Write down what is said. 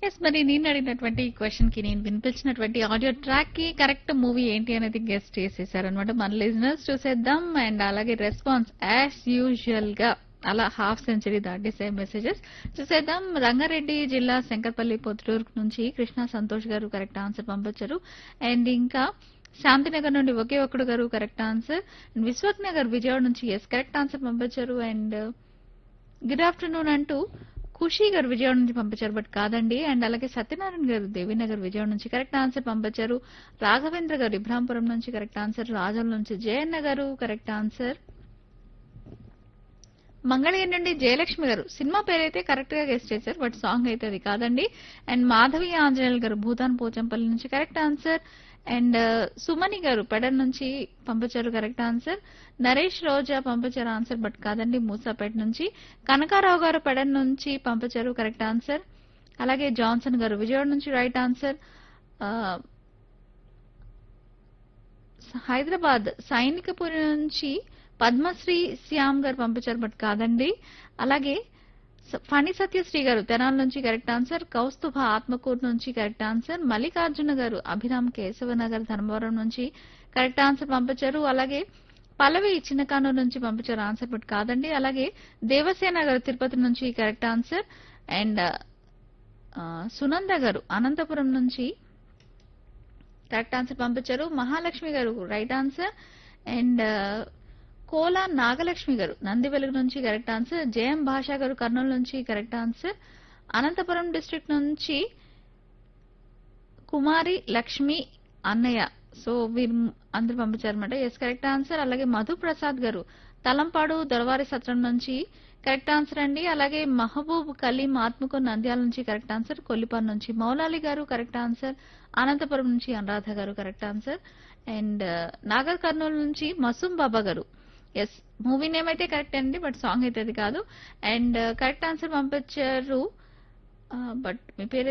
yes మరి నేను అడిగినటువంటి క్వశ్చన్ కి నేను వినిపించినటువంటి ఆడియో ట్రాక్ కి కరెక్ట్ మూవీ ఏంటి అనేది గెస్ట్ చేసేసారనమాట మన లిజనర్స్ చూసేద్దాం అండ్ అలాగే రెస్పాన్స్ యాజ్ యూజువల్ గా అలా హాఫ్ సెంచరీ దాటేసే మెసేజెస్ చూసేద్దాం రంగారెడ్డి జిల్లా శంకర్పల్లి పొద్దుటూరు నుంచి కృష్ణ సంతోష్ గారు కరెక్ట్ ఆన్సర్ పంపించారు అండ్ ఇంకా శాంతినగర్ నుండి ఒకే ఒక్కడు గారు కరెక్ట్ ఆన్సర్ విశ్వక్ నగర్ విజయవాడ నుంచి ఎస్ కరెక్ట్ ఆన్సర్ పంపించారు అండ్ గుడ్ ఆఫ్టర్నూన్ అంటూ ఖుషి గారు విజయవాడ నుంచి పంపించారు బట్ కాదండి అండ్ అలాగే సత్యనారాయణ గారు దేవీనగర్ విజయవాడ నుంచి కరెక్ట్ ఆన్సర్ పంపించారు రాఘవేంద్ర గారు ఇబ్రాంపురం నుంచి కరెక్ట్ ఆన్సర్ రాజం నుంచి జయన్న గారు కరెక్ట్ ఆన్సర్ మంగళగిరి నుండి జయలక్ష్మి గారు సినిమా పేరైతే కరెక్ట్ గా గెస్ట్ చేశారు బట్ సాంగ్ అయితే అది కాదండి అండ్ మాధవి ఆంజనేయులు గారు భూతాన్ పోచంపల్లి నుంచి కరెక్ట్ ఆన్సర్ అండ్ సుమని గారు పెడన్ నుంచి పంపించారు కరెక్ట్ ఆన్సర్ నరేష్ రోజా పంపించారు ఆన్సర్ బట్ కాదండి మూసాపేట నుంచి కనకారావు గారు పెడన్ నుంచి పంపించారు కరెక్ట్ ఆన్సర్ అలాగే జాన్సన్ గారు విజయవాడ నుంచి రైట్ ఆన్సర్ ఆ, హైదరాబాద్ సైనికపురి నుంచి పద్మశ్రీ శ్యామ్ గారు పంపించారు బట్ కాదండి అలాగే స- ఫణి సత్యశ్రీ గారు తెనాల నుంచి కరెక్ట్ ఆన్సర్ కౌస్తుభ ఆత్మకూరు నుంచి కరెక్ట్ ఆన్సర్ మల్లికార్జున గారు అభిరామ్ కేశవనగర్ ధర్మవరం నుంచి కరెక్ట్ ఆన్సర్ పంపించారు అలాగే పల్లవి చిన్నకానూరు నుంచి పంపించారు ఆన్సర్ బట్ కాదండి అలాగే దేవసేన గారు తిరుపతి నుంచి కరెక్ట్ ఆన్సర్ అండ్ ఆ, సునంద గారు అనంతపురం నుంచి కరెక్ట్ ఆన్సర్ పంపించారు మహాలక్ష్మి గారు right answer and Kola Nagalakshmi గారు నంది వెలుగు నుంచి కరెక్ట్ ఆన్సర్ జయం భాషా గారు కర్నూలు నుంచి కరెక్ట్ ఆన్సర్ అనంతపురం డిస్ట్రిక్ట్ నుంచి కుమారి లక్ష్మి అన్నయ్య సో వీరు అందరు పంపించారన్నమాట ఎస్ కరెక్ట్ ఆన్సర్ అలాగే మధు ప్రసాద్ గారు తలంపాడు దొరవారి సత్రం నుంచి కరెక్ట్ ఆన్సర్ అండి అలాగే మహబూబ్ కలీం ఆత్మకు నంద్యాల నుంచి కరెక్ట్ ఆన్సర్ కొల్లిపాన్ నుంచి మౌలాలి గారు కరెక్ట్ ఆన్సర్ అనంతపురం నుంచి అనురాధ గారు correct answer and Nagar Kurnool నుంచి మసూం బాబా గారు ఎస్ మూవీ నేమ్ అయితే కరెక్ట్ అండి బట్ సాంగ్ అయితే అది కాదు అండ్ కరెక్ట్ ఆన్సర్ పంపించారు బట్ మీ పేరు